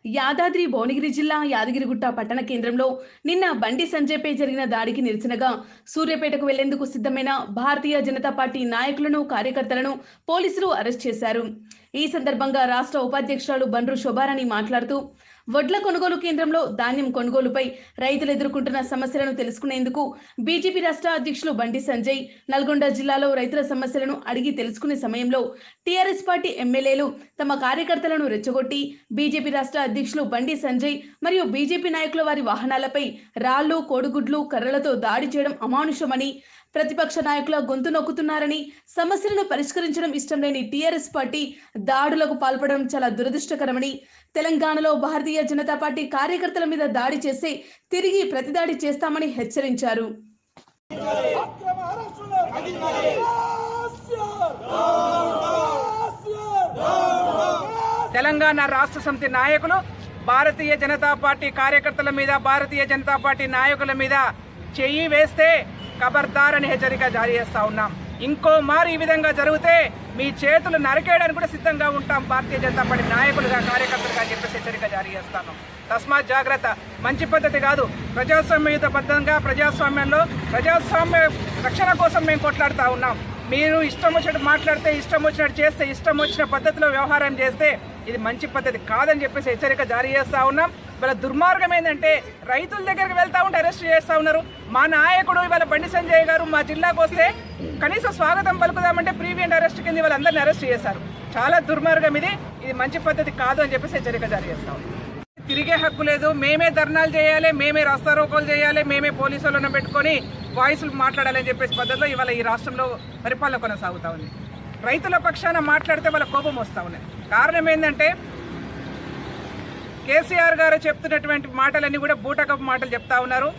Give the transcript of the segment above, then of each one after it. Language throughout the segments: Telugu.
యాదాద్రి భువనగిరి జిల్లా యాదగిరిగుట్ట పట్టణ కేంద్రంలో నిన్న బండి సంజయ్పై జరిగిన దాడికి నిరసనగా సూర్యాపేటకు వెళ్లేందుకు సిద్ధమైన భారతీయ జనతా పార్టీ నాయకులను కార్యకర్తలను పోలీసులు అరెస్ట్ చేశారు ఈ సందర్భంగా రాష్ట్ర ఉపాధ్యక్షురాలు బండ్రు శోభారాణి మాట్లాడుతూ వడ్ల కొనుగోలు కేంద్రంలో ధాన్యం కొనుగోలుపై రైతులు ఎదుర్కొంటున్న సమస్యలను తెలుసుకునేందుకు బీజేపీ రాష్ట్ర అధ్యక్షులు బండి సంజయ్ నల్గొండ జిల్లాలో రైతుల సమస్యలను అడిగి తెలుసుకునే సమయంలో టీఆర్ఎస్ పార్టీ ఎమ్మెల్యేలు తమ కార్యకర్తలను రెచ్చగొట్టి బీజేపీ రాష్ట్ర అధ్యక్షులు బండి సంజయ్ మరియు బీజేపీ నాయకుల వారి వాహనాలపై రాళ్లు కోడిగుడ్లు కర్రలతో దాడి చేయడం అమానుషమని ప్రతిపక్ష నాయకుల గొంతు నొక్కుతున్నారని సమస్యలను పరిష్కరించడం ఇష్టం లేని టీఆర్ఎస్ పార్టీ దాడులకు పాల్పడడం చాలా దురదృష్టకరమని తెలంగాణలో భారతీయ జనతా పార్టీ కార్యకర్తల మీద దాడి చేస్తే తిరిగి ప్రతిదాడి చేస్తామని హెచ్చరించారు అక్రమ అరెస్టులు తెలంగాణ రాష్ట్ర సమితి నాయకులు భారతీయ జనతా పార్టీ కార్యకర్తల మీద భారతీయ జనతా పార్టీ నాయకుల మీద చెయ్యి వేస్తే ఖబర్దార్ అని హెచ్చరిక జారీ చేస్తా ఉన్నాం ఇంకో మారు ఈ విధంగా జరిగితే మీ చేతులు నరికేయడానికి కూడా సిద్ధంగా ఉంటాం భారతీయ జనతా పార్టీ నాయకులుగా కార్యకర్తలుగా అని చెప్పేసి హెచ్చరిక జారీ చేస్తాను తస్మాత్ జాగ్రత్త మంచి పద్ధతి కాదు ప్రజాస్వామ్యయుతబద్ధంగా ప్రజాస్వామ్యంలో ప్రజాస్వామ్య రక్షణ కోసం మేము కొట్లాడుతూ ఉన్నాం మీరు ఇష్టం వచ్చినట్టు మాట్లాడితే ఇష్టం వచ్చినట్టు చేస్తే ఇష్టం వచ్చిన పద్ధతిలో వ్యవహారం చేస్తే ఇది మంచి పద్ధతి కాదని చెప్పేసి హెచ్చరిక జారీ చేస్తా ఉన్నాం ఇవాళ దుర్మార్గం ఏంటంటే రైతుల దగ్గరికి వెళ్తా ఉంటే అరెస్ట్ చేస్తా ఉన్నారు మా నాయకుడు ఇవాళ బండి సంజయ్ గారు మా జిల్లాకు వస్తే కనీసం స్వాగతం పలుకుదామంటే ప్రీవియంట్ అరెస్ట్ కింద వాళ్ళందరినీ అరెస్ట్ చేశారు చాలా దుర్మార్గం ఇది ఇది మంచి పద్ధతి కాదు అని చెప్పేసి హెచ్చరిక జారీ చేస్తా ఉన్నాం తిరిగే హక్కు లేదు మేమే ధర్నాలు చేయాలి మేమే రాస్తారోకోలు చేయాలి మేమే పోలీసులను పెట్టుకొని వాయిస్లు మాట్లాడాలని చెప్పేసి పద్ధతిలో ఇవాళ ఈ రాష్ట్రంలో పరిపాలన కొనసాగుతా ఉంది రైతుల పక్షాన మాట్లాడితే వాళ్ళ కోపం వస్తూ ఉన్నాయి కారణం ఏంటంటే కేసీఆర్ గారు చెప్తున్నటువంటి మాటలన్నీ కూడా బూటకపు మాటలు చెప్తా ఉన్నారు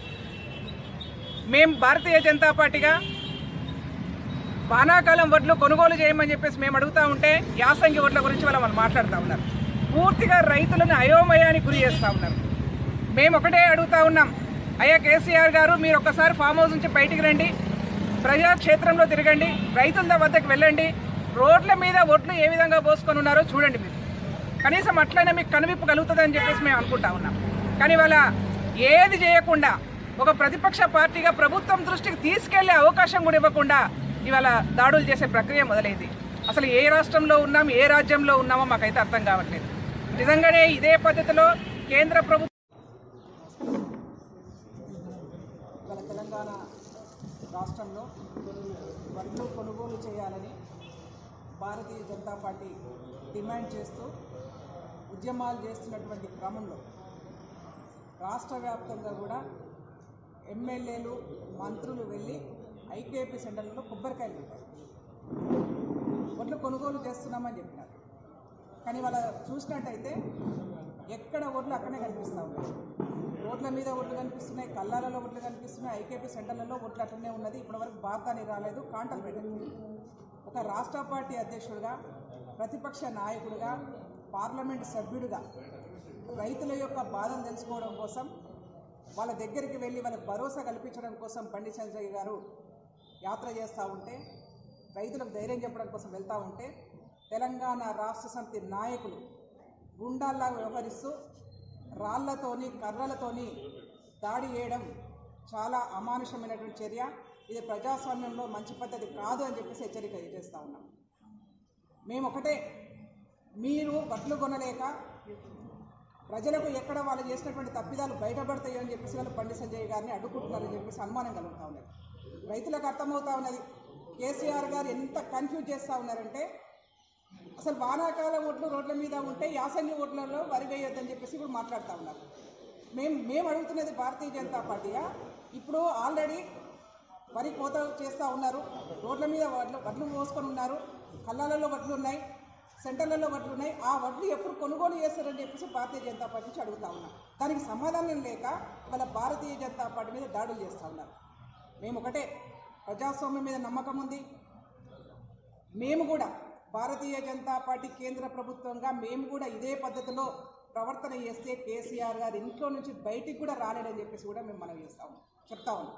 మేము భారతీయ జనతా పార్టీగా వానాకాలం వడ్లు కొనుగోలు చేయమని చెప్పేసి మేము అడుగుతా ఉంటే యాసంగి వడ్ల గురించి వాళ్ళు వాళ్ళు మాట్లాడుతూ ఉన్నారు పూర్తిగా రైతులను అయోమయానికి గురి చేస్తూ ఉన్నారు మేము ఒకటే అడుగుతా ఉన్నాం అయ్యా కేసీఆర్ గారు మీరు ఒక్కసారి ఫామ్ హౌస్ నుంచి బయటికి రండి ప్రజాక్షేత్రంలో తిరగండి రైతుల వద్దకు వెళ్ళండి రోడ్ల మీద ఒడ్లు ఏ విధంగా పోసుకొని ఉన్నారో చూడండి మీరు కనీసం అట్లనే మీకు కనువిప్పు కలుగుతుందని చెప్పేసి మేము అనుకుంటా ఉన్నాం కానీ వాళ్ళ ఏది చేయకుండా ఒక ప్రతిపక్ష పార్టీగా ప్రభుత్వం దృష్టికి తీసుకెళ్లే అవకాశం కూడా ఇవ్వకుండా ఇవాళ దాడులు చేసే ప్రక్రియ మొదలైంది అసలు ఏ రాష్ట్రంలో ఉన్నాం ఏ రాజ్యంలో ఉన్నామో మాకైతే అర్థం కావట్లేదు నిజంగానే ఇదే పద్ధతిలో కేంద్ర ప్రభుత్వం ఇవాళ తెలంగాణ రాష్ట్రంలో వడ్లు కొనుగోలు చేయాలని భారతీయ జనతా పార్టీ డిమాండ్ చేస్తూ ఉద్యమాలు చేస్తున్నటువంటి క్రమంలో రాష్ట్ర వ్యాప్తంగా కూడా ఎమ్మెల్యేలు మంత్రులు వెళ్ళి ఐకేపీ సెంటర్లలో కొబ్బరికాయలు పెట్టారు వడ్లు కొనుగోలు చేస్తున్నామని చెప్పినారు కానీ వాళ్ళ చూసినట్టయితే ఎక్కడ ఓట్లు అక్కడే కనిపిస్తూ ఉన్నాయి రోడ్ల మీద ఓట్లు కనిపిస్తున్నాయి కల్లాలలో ఓట్లు కనిపిస్తున్నాయి ఐకేపీ సెంటర్లలో ఓట్లు అట్లనే ఉన్నది ఇప్పటివరకు బాతాని రాలేదు కాంటలు పెట్టింది ఒక రాష్ట్ర పార్టీ అధ్యక్షుడిగా ప్రతిపక్ష నాయకుడిగా పార్లమెంట్ సభ్యుడిగా రైతుల యొక్క బాధను తెలుసుకోవడం కోసం వాళ్ళ దగ్గరికి వెళ్ళి వాళ్ళకి భరోసా కల్పించడం కోసం బండి సంజయ్ గారు యాత్ర చేస్తూ ఉంటే రైతులకు ధైర్యం చెప్పడం కోసం వెళ్తూ ఉంటే తెలంగాణ రాష్ట్ర సమితి నాయకులు గుండాల్లా వ్యవహరిస్తూ రాళ్లతోని కర్రలతోని దాడి చేయడం చాలా అమానుషమైనటువంటి చర్య ఇది ప్రజాస్వామ్యంలో మంచి పద్ధతి కాదు అని చెప్పేసి హెచ్చరిక చేస్తూ ఉన్నాం మేము ఒకటే మీరు వడ్లు కొనలేక ప్రజలకు ఎక్కడ వాళ్ళు చేసినటువంటి తప్పిదాలు బయటపడతాయో అని చెప్పేసి వాళ్ళు బండి సంజయ్ గారిని అడ్డుకుంటున్నారని చెప్పేసి అనుమానం కలుగుతూ ఉన్నది రైతులకు అర్థమవుతా ఉన్నది కేసీఆర్ గారు ఎంత కన్ఫ్యూజ్ చేస్తూ ఉన్నారంటే అసలు వానాకాలం ఓట్లు రోడ్ల మీద ఉంటే యాసంగి ఓట్లలో వరి వేయొద్దని చెప్పేసి ఇప్పుడు మాట్లాడుతూ ఉన్నారు మేము మేము అడుగుతున్నది భారతీయ జనతా పార్టీగా ఇప్పుడు ఆల్రెడీ వరి కోత చేస్తూ ఉన్నారు రోడ్ల మీద వడ్లు వడ్లు మోసుకొని ఉన్నారు కళ్ళాలలో వడ్లు ఉన్నాయి సెంటర్లలో వడ్లు ఉన్నాయి ఆ వడ్లు ఎప్పుడు కొనుగోలు చేస్తారని చెప్పేసి భారతీయ జనతా పార్టీ నుంచి అడుగుతా ఉన్నాం దానికి సమాధానం లేక వాళ్ళ భారతీయ జనతా పార్టీ మీద దాడులు చేస్తూ ఉన్నారు మేము ఒకటే ప్రజాస్వామ్యం మీద నమ్మకం ఉంది మేము కూడా భారతీయ జనతా పార్టీ కేంద్ర ప్రభుత్వంగా మేము కూడా ఇదే పద్ధతిలో ప్రవర్తన చేస్తే కేసీఆర్ గారు ఇంట్లో నుంచి బయటికి కూడా రాలేడని చెప్పేసి కూడా మేము మనం చేస్తాము చెప్తా ఉన్నాం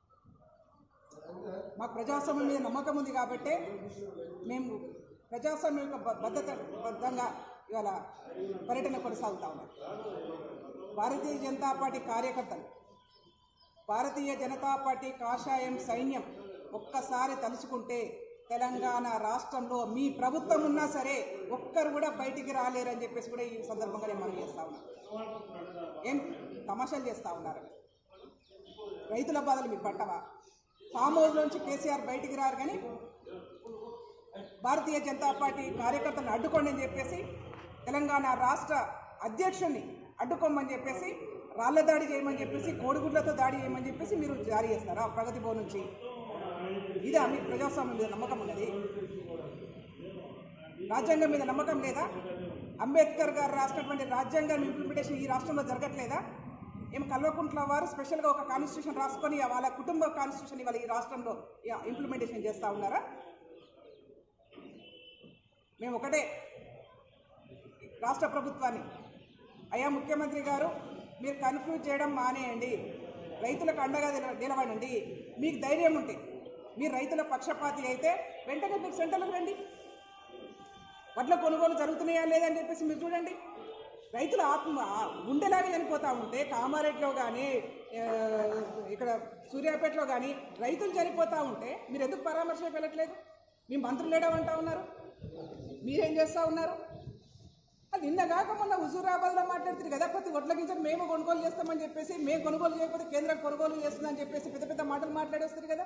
మాకు ప్రజాస్వామ్యం మీద నమ్మకం ఉంది కాబట్టే మేము ప్రజాస్వామ్యం యొక్క బ- భద్రత బద్ధంగా ఇవాళ పర్యటన కొనసాగుతా ఉన్నారు భారతీయ జనతా పార్టీ కార్యకర్తలు భారతీయ జనతా పార్టీ కాషాయం సైన్యం ఒక్కసారి తలుచుకుంటే తెలంగాణ రాష్ట్రంలో మీ ప్రభుత్వం ఉన్నా సరే ఒక్కరు కూడా బయటికి రాలేరని చెప్పేసి కూడా ఈ సందర్భంగా నేను మనం చేస్తా ఉన్నాను ఏం తమాషాలు చేస్తా ఉన్నారు రైతుల బాధలు మీకు పట్టవా ఫామ్ హౌస్లోంచి కేసీఆర్ బయటికి రారు కానీ భారతీయ జనతా పార్టీ కార్యకర్తలను అడ్డుకోండి అని చెప్పేసి తెలంగాణ రాష్ట్ర అధ్యక్షుడిని అడ్డుకోమని చెప్పేసి రాళ్ల దాడి చేయమని చెప్పేసి కోడిగుడ్లతో దాడి చేయమని చెప్పేసి మీరు జారీ చేస్తారా ప్రగతి భవన్ నుంచి ఇదా మీకు ప్రజాస్వామ్యం మీద నమ్మకం ఉన్నది రాజ్యాంగం మీద నమ్మకం లేదా అంబేద్కర్ గారు రాసినటువంటి రాజ్యాంగం ఇంప్లిమెంటేషన్ ఈ రాష్ట్రంలో జరగట్లేదా ఏం కల్వకుంట్ల వారు స్పెషల్గా ఒక కాన్స్టిట్యూషన్ రాసుకొని వాళ్ళ కుటుంబ కాన్స్టిట్యూషన్ ఇవాళ ఈ రాష్ట్రంలో ఇంప్లిమెంటేషన్ చేస్తూ ఉన్నారా మేము ఒకటే రాష్ట్ర ప్రభుత్వాన్ని అయ్యా ముఖ్యమంత్రి గారు మీరు కన్ఫ్యూజ్ చేయడం మానేయండి రైతులకు అండగా నిల- నిలబడండి మీకు ధైర్యం ఉంటే మీరు రైతుల పక్షపాతి అయితే వెంటనే మీరు సెంటర్లకు రండి వడ్ల కొనుగోలు జరుగుతున్నాయా లేదని చెప్పేసి మీరు చూడండి రైతుల ఆత్మ ఆ గుండెలాగా చనిపోతూ ఉంటే కామారెడ్డిలో కానీ ఇక్కడ సూర్యాపేటలో కానీ రైతులు చనిపోతూ ఉంటే మీరు ఎందుకు పరామర్శకు వెళ్ళట్లేదు మీ మంత్రులు ఏడవంటా ఉన్నారు మీరేం చేస్తూ ఉన్నారు అది నిన్న కాక మొన్న హుజూరాబాద్లో మాట్లాడుతుంది కదా ప్రతి ఒడ్ల గింజలు మేము కొనుగోలు చేస్తామని చెప్పేసి మేము కొనుగోలు చేయకపోతే కేంద్రం కొనుగోలు చేస్తుందని చెప్పేసి పెద్ద పెద్ద మాటలు మాట్లాడేస్తారు కదా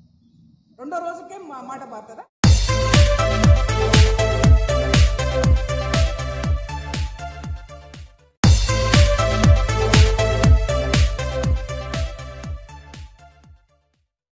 రెండో రోజుకే మా మాట మారుతుందా